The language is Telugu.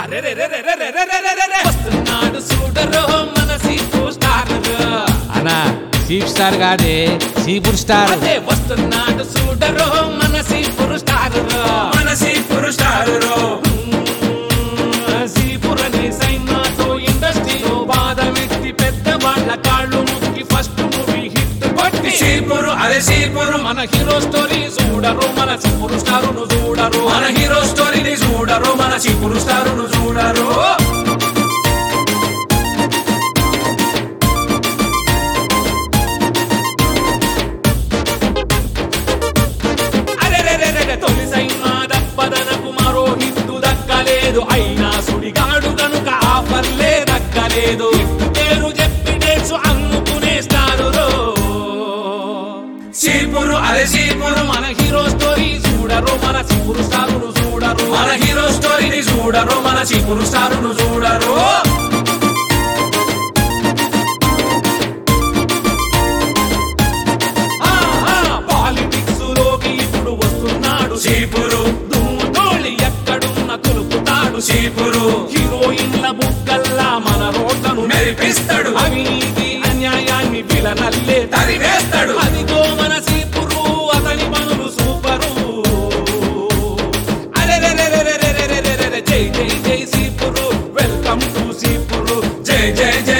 అరెరెరెరెరెరెరెరెరెరె. వస్తున్నాడు చూడరు మన సీపు స్టార్ అనా చీఫ్ స్టార్ కాదే సీపుర్ స్టార్ అదే వస్తున్నాడు చూడరు మన సీపు స్టార్ మనసి పురుషారు సీపురని సైనాతో ఇండస్ట్రీలో బాధమెత్తి పెద్ద వాళ్ళ కాళ్ళు ముక్కి ఫస్ట్ మూవీ హిట్ కొట్టి సీపురు అదే సీపురు మన హీరో స్టోరీ చూడరు మన సీపురు స్టారును చూడరు మన హీరో స్టోరీని చూడరు మన సీపురు స్టారును చూడరు అరెరెరెరెరె తొలి సైన్మా దప్పదనకు మరో హిట్టు దక్కలేదు అయినా సుడిగాడు గనుక ఆఫర్లే దక్కలేదు హిట్టు పేరు చెప్పి డేట్స్ అమ్ముకునేస్తారు సీపురు అదే సీపురు మన హీరో స్టోరీ చూడరు మన సీపురు స్టారును చూడరు మన హీరో స్టోరీని చూడరు మన సీపురు స్టారును చూడరు పాలిటిక్స్ లోకి ఇప్పుడు వస్తున్నాడు సీపురు దుమ్ముతోళి ఎక్కడున్న కొలుపుతాడు సీపురు హీరోయిన్ల బుగ్గల్లా మన రోడ్లను మెరిపిస్తాడు అవినీతి అన్యాయాన్ని విలనల్లే తరివేస్తాడు అదిగో మన సీపురు అతని పనులు సూపరు అరెరెరెరెరెరెరెరెరెరె, జై జై జై సీపురు వెల్కమ్ టు సీపురు జై జై జై